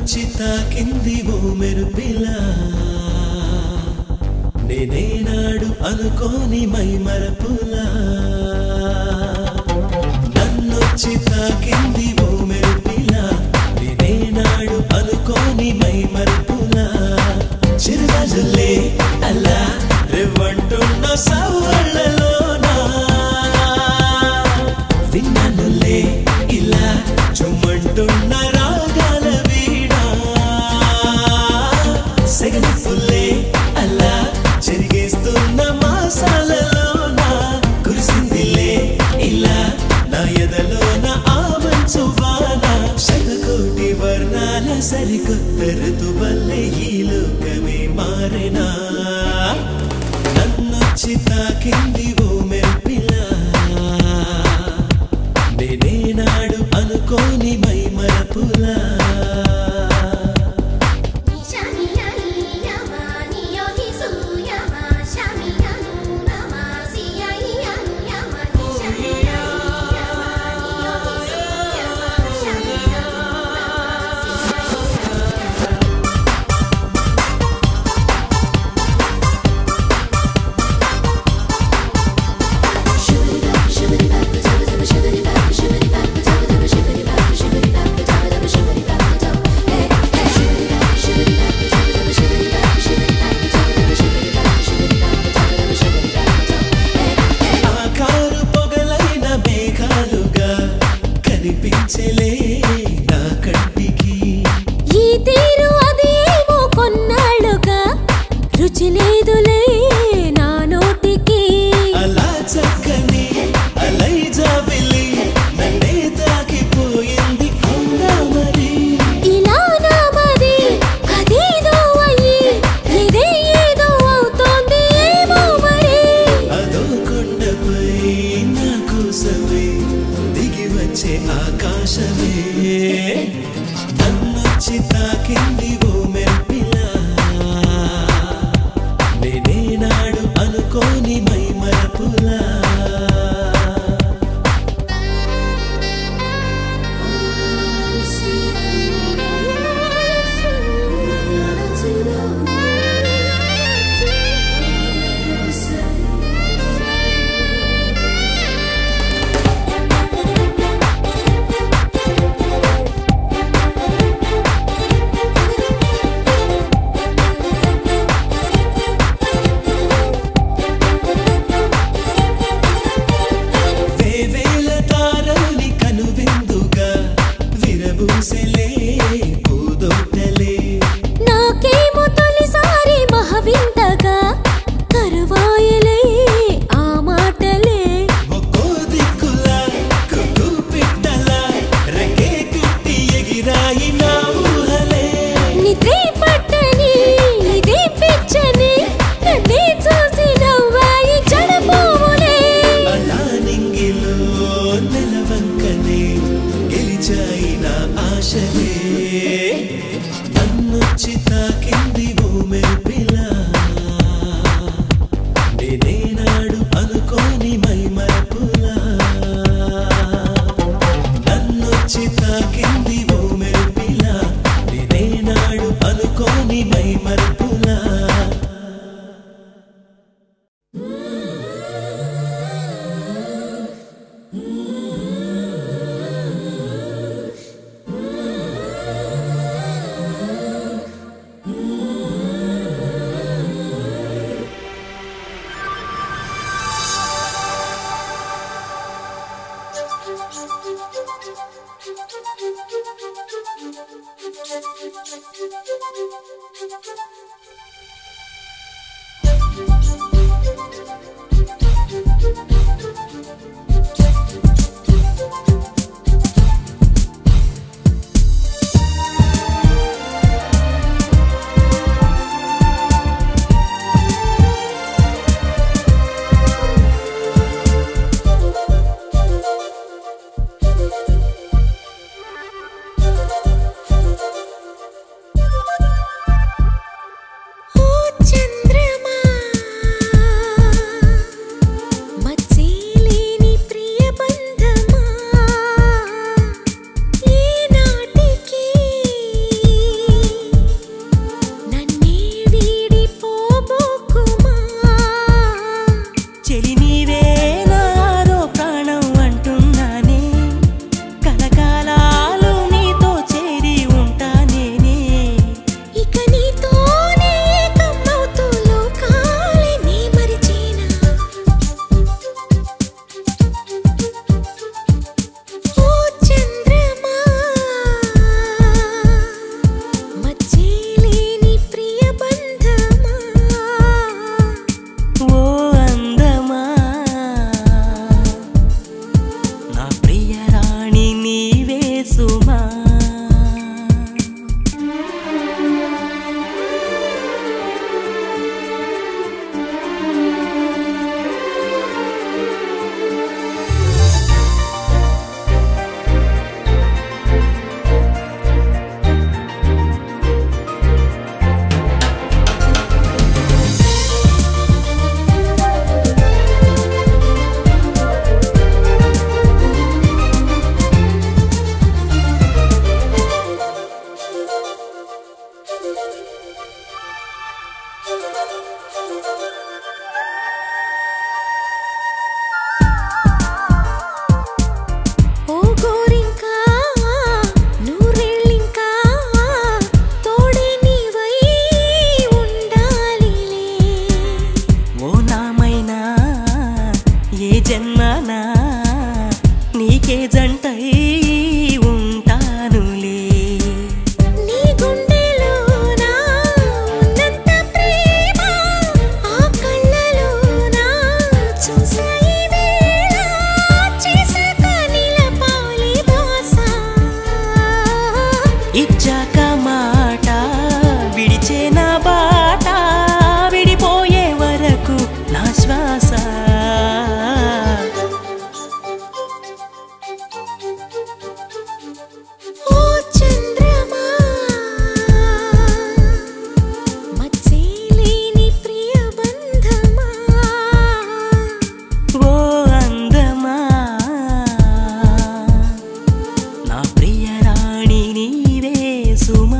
నన్నొచ్చి తాకింది ఓ మెరుపిలా నేనేనాడు అనుకోని మై మరపులా నన్నొచ్చి తాకింది ఓ మెరుపిలా నేనేనాడు అనుకోని మై మరపులా చిరుగజులే అలా రేవంటున్న సవళ్ళలోనా విన్నానులే ఇలా చుమ్మంటున్న రాగాల వీణా సెగలిఫుల్లే అలా చెరిగేస్తున్న మాసాలలోన కురిసిందిలే ఇలా నా ఎదలోన ఆ మంచు వాన శతకోటి వర్ణాల సరికొత్త ఋతువల్లే ఈ లోకమే మారెనా నన్నొచ్చి తాకింది ఓ మెరుపిలా నేనేనాడు అనుకోని మై మరపులా ఆకారు పొగలైన మేఘాలుగా కనిపించలే నా కంటికి ఈ తీరు అదేమో కొన్నాళ్ళుగా రుచి లేదులే నా నోటికి అలా చక్కని అలై జాబిలి నన్నే తాకిపోయింది అవునా మరి ఇలా నా మది అదేదో అయ్యి ఇదే ఏదో అవుతోంది ఏమో మరి అదో కొండపై నా కోసమే దిగి వచ్చే ఆకాశమే నన్నొచ్చి తాకింది ఓ మెరుపిలా నేనేనాడు అనుకోని మై మరపులా వేవేల తారల్ని కనువిందుగా విరబూసెలే పూదోటలే నాకేమో తొలిసారి మహవింతగా కరువాయలే ఆ మాటలే ఒక్కో దిక్కులా కుక్కు పిట్టలా రెక్కే కుట్టి ఎగిరాయి నా ఊహలే నిద్రే పట్టని ఇదే పిచ్చని నన్నే చూసి నవ్వాయి జడపోవులే అలా నింగిలో నెలవంకనే గెలిచాయి నా ఆశలే నన్నొచ్చి తాకింది ఓ మెరుపిలా నేనేనాడు అనుకోని మై మరపులా నన్నొచ్చి తాకింది ఓ మెరుపిలా నేనేనాడు అనుకోని మై మరపులా ఓ చంద్రమా ఓ గోరింకా నూరేళ్ళింకా తోడే నీవై ఉండాలిలే ఓ నామైనా ఏ జన్మనా నీకే జంటై ఉంటానులే నీ గుండెలోన ఉన్నంత ప్రేమ ఆ కళ్ళలోన చూసా ఈ వేళ చేసాక నిలపాలి బాస ఇచ్చాక మాట విడిచే నా బాట విడిపోయే వరకు నా శ్వాస ఓ చంద్రమా మచ్చేలేని ప్రియ బంధమా ఓ అందమా నా ప్రియ రాణి నీవే సుమా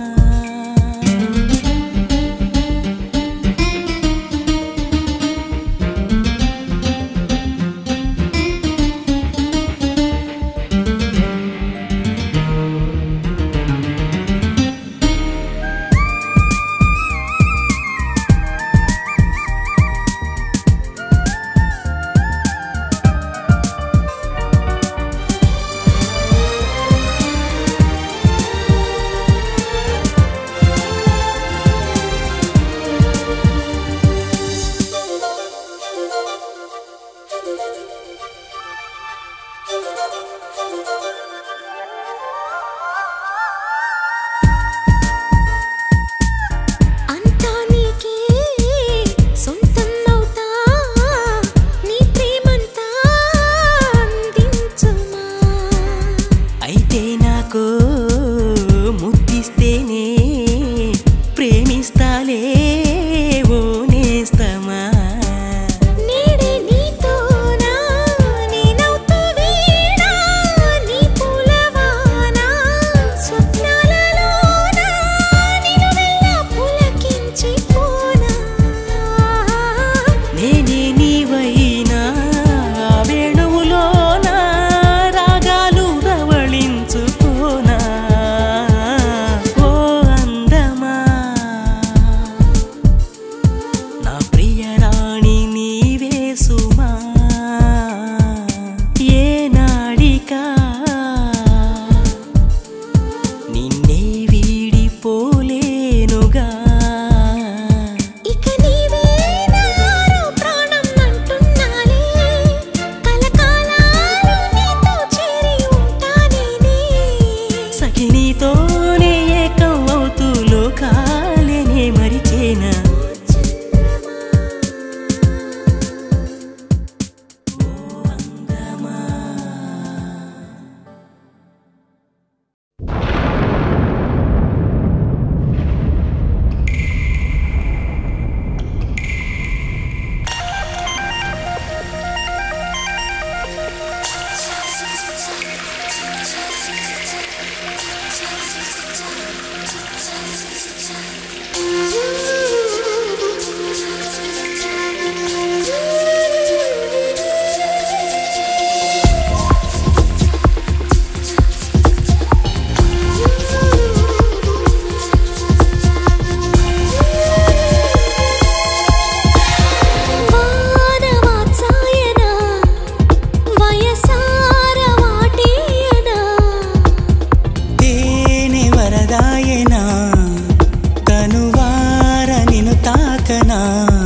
అంతా నీకే సొంతం అవుతా నీ ప్రేమంతా అందించుమా అయితే నాకు ముద్దిస్తేనే ప్రేమిస్తాలే ఓ నేస్తమా నేడే నీతోనా నేనవుతూ వీడా నీ పూలవానా స్వప్నాలలోనా నిలువెల్లా పులకించిపోనా నేనే నీవైనా ఆ వేణువులోన రాగాలు రవళించుకోనా ఓ అందమా నా ప్రియ రాణి నీవే సుమా ఏ నాడికా నిన్నే వీడిపోలేనుగా ఇక నీవే నాలో ప్రాణం అంటున్నాలే కలకాలాలు నీతో చేరి ఉంటానేనే సఖినితోనే ఏకం అవుతూ లోకాలేనే మరిచేనా వానవాత్సాయన వయసార వాటేయన తేనె వరదాయనా తనువార నిను తాకనా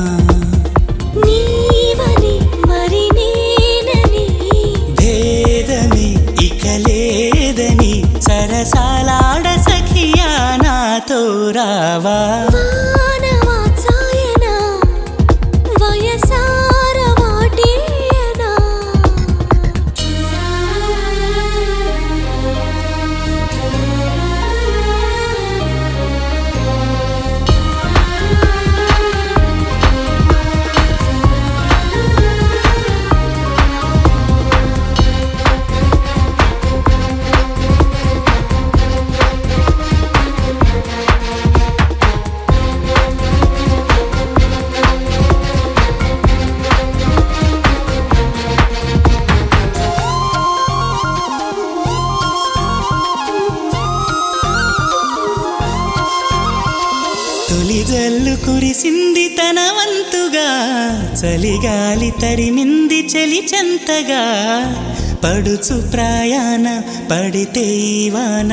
నీవని మరి నేనని భేదమి ఇక లేదని సరసాలాడ సఖియా నాతో రావా వానవాత్సాయన వయసార వాటేయన ఓ జల్లు కురిసింది తన వంతుగా చలిగాలి తరిమింది చలి చెంతగా పడుచు ప్రయాణ పడితే ఈవాన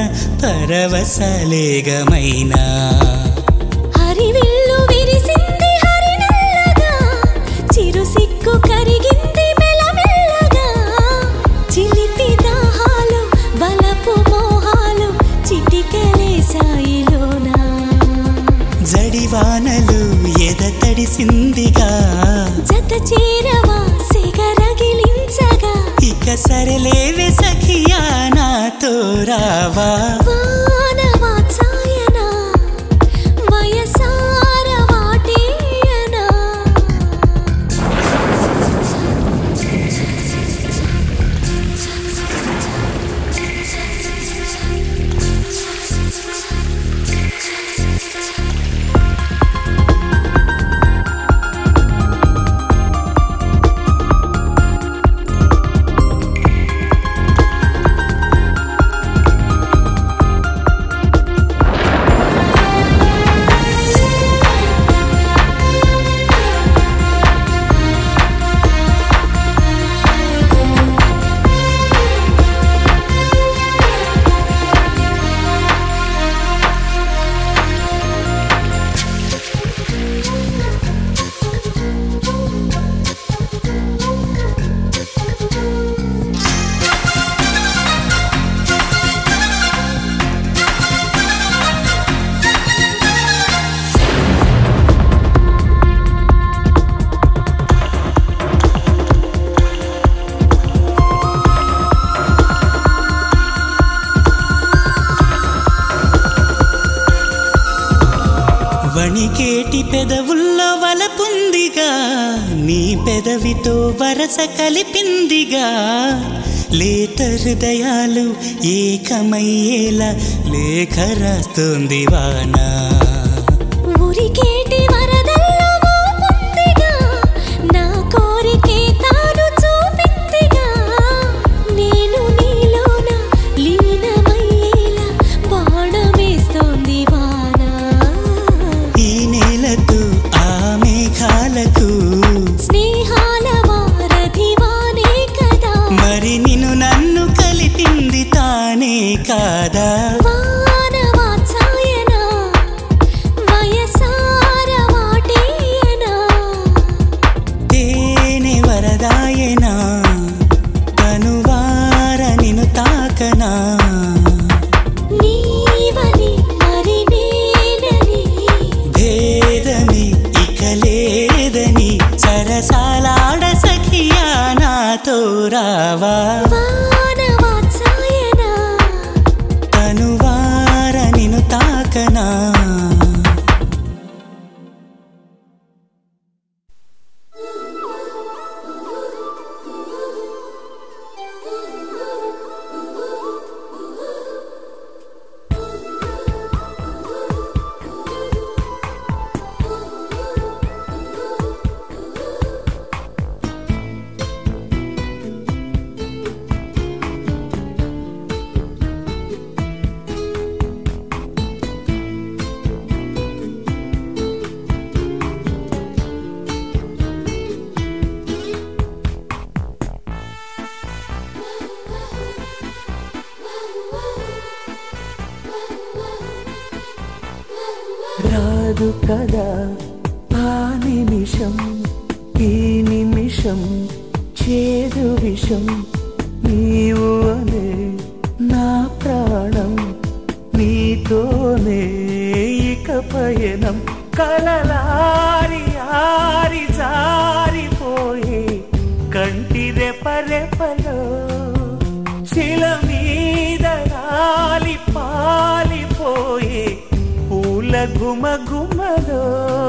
పరవశలేగమైనా హరివిల్లు విరిసింది హరినల్లగా చిరు సిక్కు కరిగింది మెలమెల్లగా చిలిపి దాహాలు బలపు మోహాలు చిటికెలే సాయిలోనా జడివానలు ఎద తడిసిందిగా జత చేరవా సిగరగిలించగా ఇక సరలేవే సఖియా నాతో రావా వానవాత్సాయన వయసార వాటేయనా వణికేటి పెదవుల్లో వలపుందిగా నీ పెదవితో వరస కలిపిందిగా లేత హృదయాలు ఏకమయ్యేలా లేఖ రాస్తోంది వానా ఉరికేటి వరదల్లో మోపుందిగా నా కోరికే తాను చూపిందిగా నేను నీలోన లీనమయ్యేలా బాణమేస్తోంది వాన ఈ నేలతో ఆ మేఘాలకు స్నేహాల వారధివానే కదా మరి నిన్ను నన్ను కలిపింది తానే కాదా వాన వాత్సాయన వయసార వాటేయనా తేనె వరదాయనా తనువార నిన్ను తాకనా నీవని మరి నేనని భేదమి ఇక లేదని సరసాలాడ సఖియా నాతో రావా వాన వాత్సాయన తనువార నిన్ను తాకనా రాదు కదా ఆ నిమిషం ఈ నిమిషం చేదు విషం నీవు అనే నా ప్రాణం నీతోనే ఇక పయనం కలలారి ఆరి జారిపోయే కంటి రెపరెపలో శిల మీద రాలి పాలిపోయే పూల గుమ గుమలో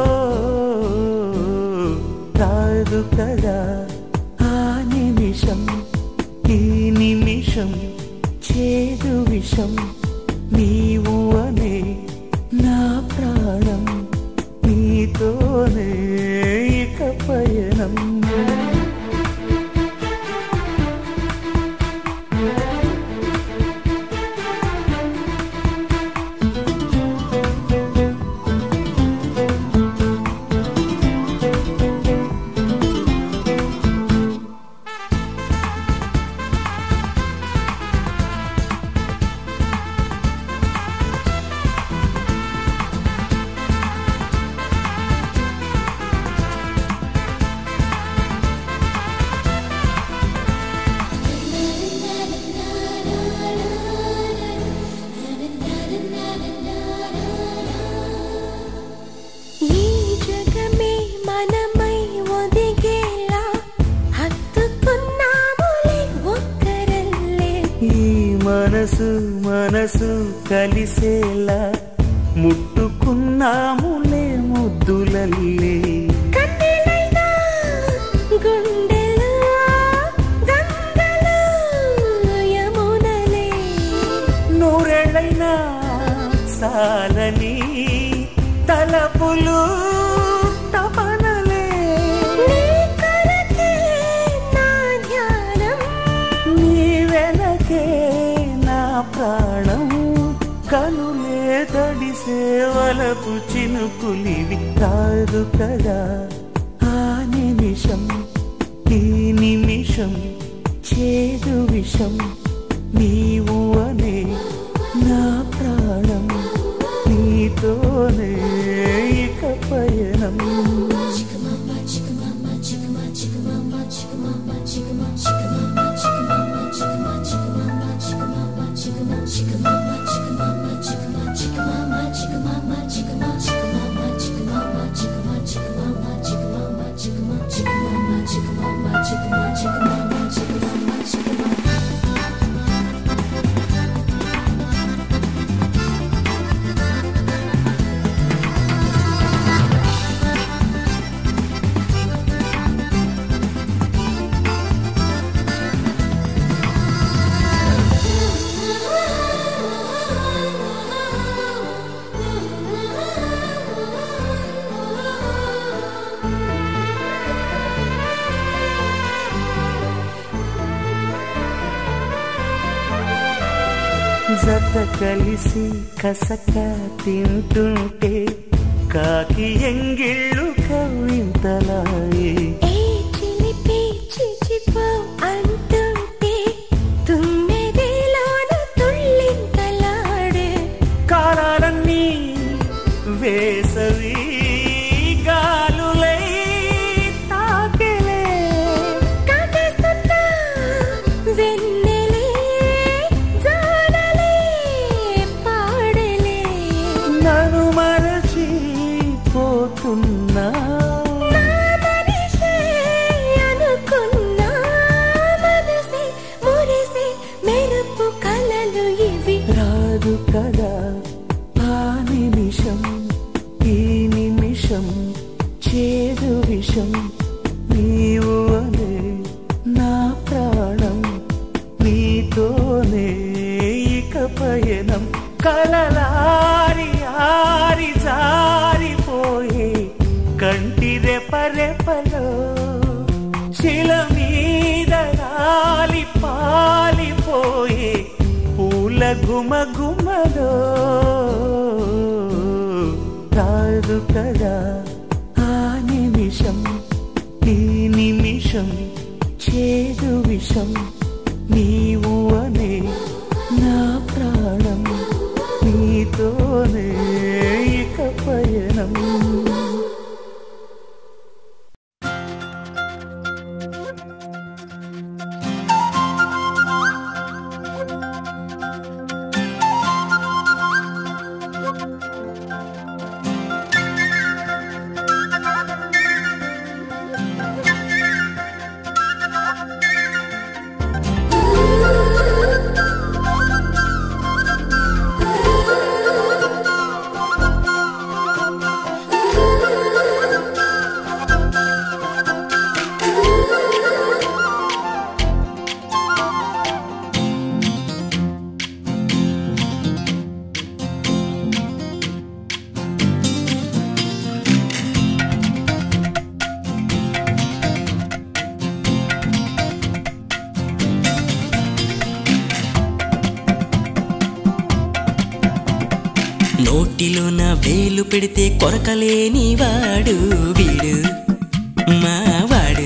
రాదు కదా ఆ నిమిషం ఈ నిమిషం చేదు విషం నీవు అనే నా ప్రాణం నీతోనే ఇక పయనం మనసు మనసు కలిసేలా ముట్టుకున్నాములే ముద్దులల్లే కన్నెలైనా గుండెలో గంగలో యమునలే నూరెళ్ళైనా సాలని తలపులు తపనలే నీ కొరకే నా ధ్యానం నీ వెనకే నా ప్రాణం కనులే తడిసే వలపు చినుకులివి కాదు కదా ఆ నిమిషం ఈ నిమిషం చేదు విషం నీవు అనే నా ప్రాణం నీతోనే ఇక పయనం జత కలిసి కసక తింటుంటే కాకి ఎంగిళ్ళు కవింతలాయే ఏ చిలిపి చిచిపో అంటుంటే తుమ్మెదలోన తుళ్ళింతలాడే కాలాలన్నీ వేసవి గాలులై తాకెలే కాటేస్తున్న వెన్నెలే జాడలే పాడలే నన్ను మరచి పోతున్నా నా మనిషే అనుకున్నా మనసే మురిసే మెరుపు కలలు ఇవి రాదు కదా ఆ నిమిషం ఈ నిమిషం చేదు విషం నీవు అనే నా ప్రాణం నీతోనే ఇక పయనం కలలారి ఆరి జారిపోయే కంటి రెపరెపలో శిల మీద రాలి పాలిపోయే పూల గుమ గుమలో కాదు కదా ఆ నిమిషం ఈ నిమిషం చేదు విషం నీవు అనే నా ప్రాణం నీతోనే ఇక పయనం నోటిలోన వేలు పెడితే కొరకలేని వాడు వీడు మావాడు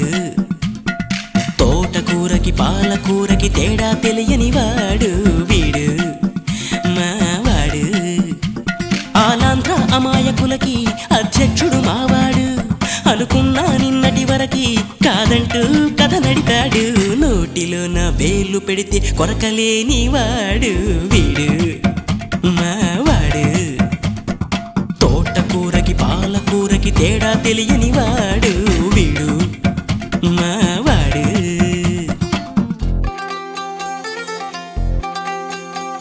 తోటకూరకి పాలకూరకి తేడా తెలియని వాడు వీడు మావాడు ఆలాంధ్ర అమాయకులకి అధ్యక్షుడు మావాడు అనుకున్నా నిన్నటి వరకి కాదంటూ కథ నడిపాడు నోటిలోన వేలు పెడితే కొరకలేని వాడు వీడు మావాడు తోటకూరకి పాలకూరకి తేడా తెలియని వాడు వీడు మావాడు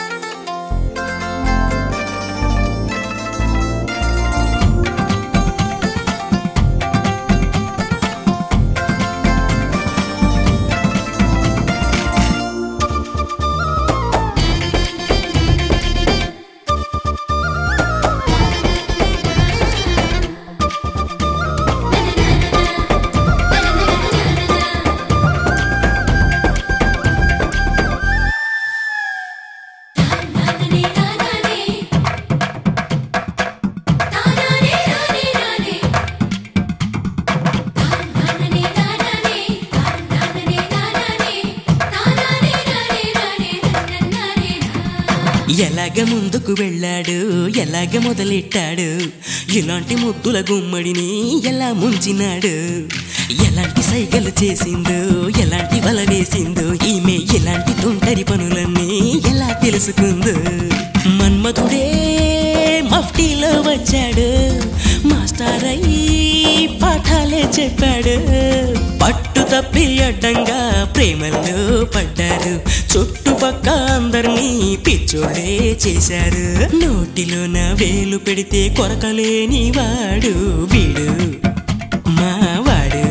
ఎలాగ ముందుకు వెళ్ళాడు ఎలాగ మొదలెట్టాడు ఇలాంటి ముద్దుల గుమ్మడిని ఎలా ముంచినాడు ఎలాంటి సైగలు చేసిందో ఎలాంటి వల వేసిందో ఈమె ఎలాంటి తుంటరి పనులన్నీ ఎలా తెలుసుకుందో మన్మధుడే మఫ్టీలో వచ్చాడు మాస్టర్ అయి పాఠాలే చెప్పాడు పట్టు తప్పి అడ్డంగా ప్రేమల్లో పడ్డారు చుట్టుపక్క అందరినీ పిచ్చోడే చేశారు నోటిలో నా వేలు పెడితే కొరకలేని వాడు వీడు మావాడు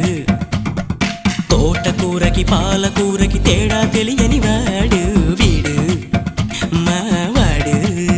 తోటకూరకి పాలకూరకి తేడా తెలియని వాడు వీడు మావాడు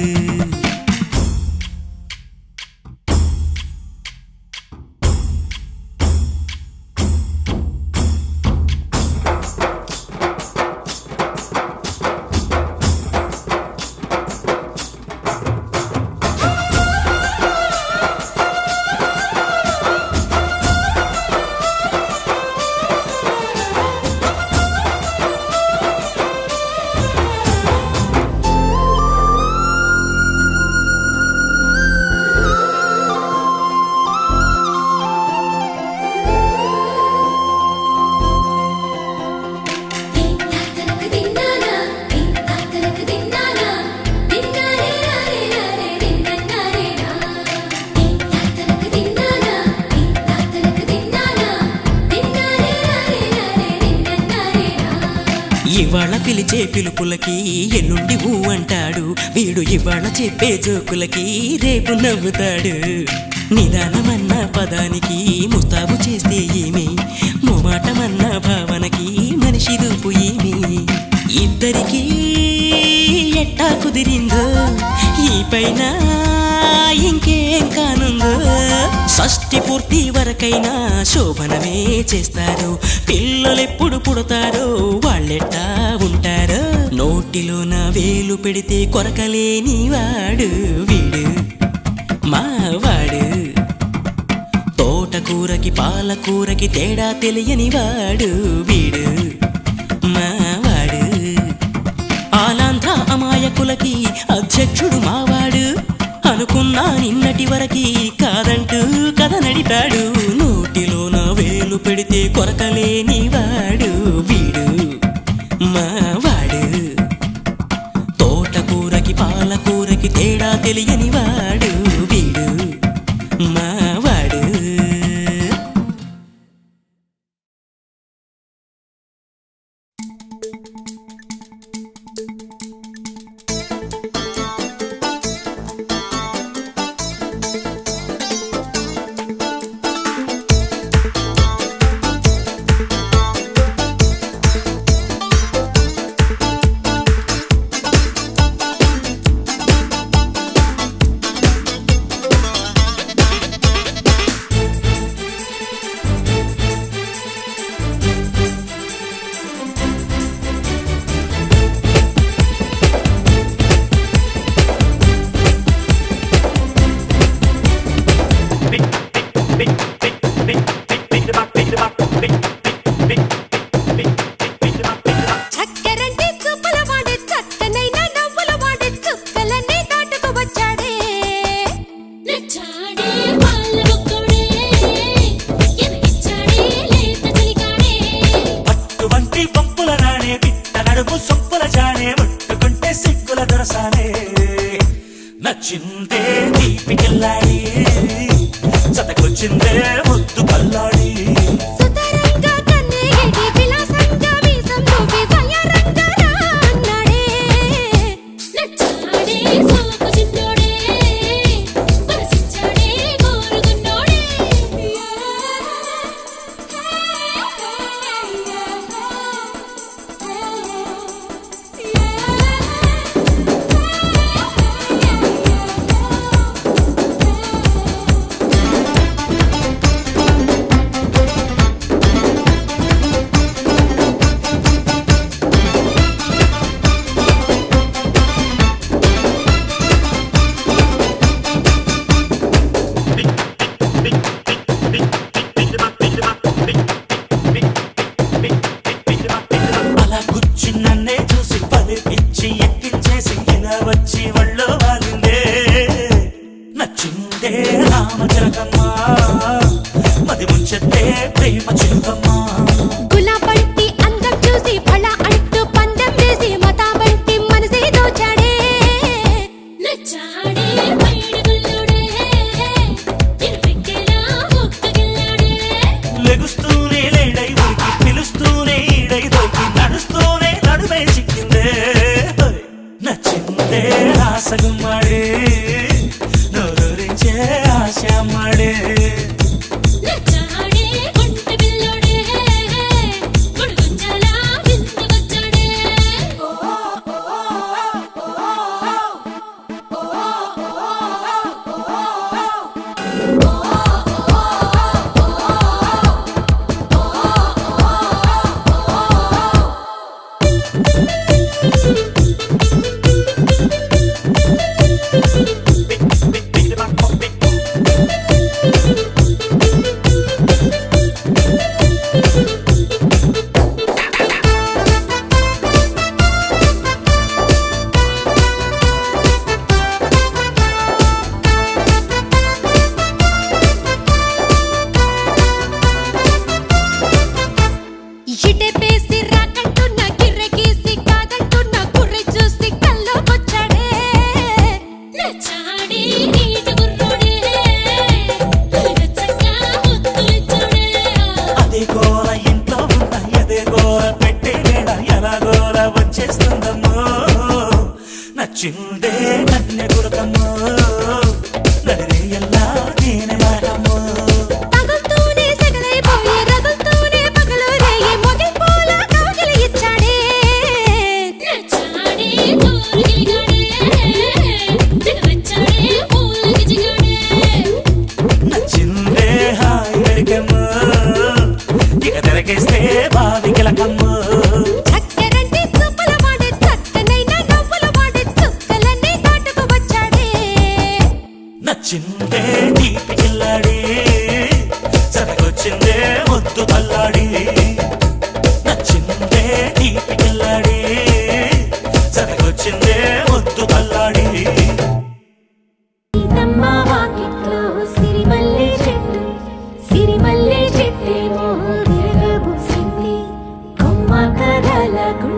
తిన్నాక తిన్నానా తిన్నాక తిన్నానా తిన్నారే రారే రారే తిన్నారే రా తిన్నాక తిన్నానా తిన్నాక తిన్నానా తిన్నారే రారే రారే తిన్నారే రా ఇవాళ పిలిచే పిలుపులకి ఎల్లుండి ఊ అంటాడు వీడు ఇవాళ చెప్పే జోకులకి రేపు నవ్వుతాడు నిదానమన్న పదానికి ముస్తాబు చేస్తే ఏమి మొమాటమన్న భావనకి మనిషి రూపు ఏమి ఇద్దరికి ఎట్టా కుదిరిందో ఈ పైన ఇంకేం కానుందో షష్టి పూర్తి వరకైనా శోభనమే చేస్తారు పిల్లలెప్పుడు పుడతారో వాళ్ళెట్టా ఉంటారో నోటిలో నా వేలు పెడితే కొరకలేని వాడు వీడు మావాడు తోటకూరకి పాలకూరకి తేడా తెలియని వాడు వీడు మావాడు ఆలాంధ్ర అమాయకులకి అధ్యక్షుడు మావాడు అనుకున్నా నిన్నటి వరకి కాదంటూ కథ నడిపాడు నోటిలో నా వేలు పెడితే కొరకలేని వాడు వీడు మావాడు తోటకూరకి పాలకూరకి తేడా తెలియని వాడు వీడు మావాడు చక్కరంటే చూపుల వాడే చక్కనైన నవ్వుల వాడే చుక్కలన్నీ దాటుకు వచ్చాడే నచ్చాడే వాళ్ళ ఒక్కడే ఎనకిచ్చాడే లేత చలికాడే అటువంటి పంపుల రాణే పిట్ట నడుము సొప్పుల జానే ముట్టుకుంటే సిగ్గుల దొరసానే నచ్చిందే తీపి కిల్లాడి చతకొచ్చిందే ముద్దు కల్లాడి సుతరంగా కన్నేటి విలాసంగా వీసం నువ్వి వయ్యారంగా రా అన్నాడే నచ్చాడే సోకు చిన్నోడే మనసిచ్చాడే కోరుగున్నోడే నచ్చిందే రామచిలకమ్మ మది ముంచెత్తే ప్రేమ చిలుకమ్మ గులాబంటి అందం చూసి ఫళ అంటూ పందెం వేసి మతాబంటి మనసే దోచాడే నచ్చాడే పైడి గుల్లుడే తిరుపెక్కేలా ముక్కగిల్లాడే లెగుస్తూనే లేడై ఉరికి పిలుస్తూనే ఈడై దొరికి నడుస్తూనే నడుమే చిక్కిందే హోయ్. నచ్చిందే రాసగుమ్మాడే నోరూరించే ఆశమ్మాడే నచ్చాడే కొంట బిల్లుడే గుడుగుంజాలా విందుకొచ్చాడే ఇటే పేసి రాకంటున్న గిర్రె గీసి కాదంటున్న గుర్రె చూసి కల్లోకొచ్చాడే నచ్చాడే నీటి గుర్రుడే వెచ్చగా ముద్దులిచ్చాడే అదే గోల ఇంట్లో ఉన్న అదే గోల పెట్టే నేడ ఎలా గోల వచ్చేస్తుందమ్మో నచ్చిందే కన్య కొడుకమ్మో నడిరే ఎలా నేనే మాటమ్మో తగులుతూనే సగలైపోయి రగులుతూనే పగలు రేయి మొగిల్ పూల కౌగిలి ఇచ్చాడే నచ్చాడే జోరుగిలిగాడే దిగవచ్చాడే పూలకి జిగాడే నచ్చిందే హాయి వెరికమ్మో ఇక తిరగేస్తే బావి కిలకమ్మో చక్కరంటి చూపుల వాడే చక్కనైన నవ్వుల వాడే చుక్కలన్నీ దాటుకు వచ్చాడే నచ్చిందే తీపి కిల్లాడి సరగొచ్చిందే ముద్దు తల్లాడి నచ్చిందే తీపి కిల్లాడి సరగొచ్చిందే ముద్దు తల్లాడి సీతమ్మ వాకిట్లో సిరిమల్లె చెట్టు సిరిమల్లె చెట్టేమో తిరగబూసింది కొమ్మ కథల గుండె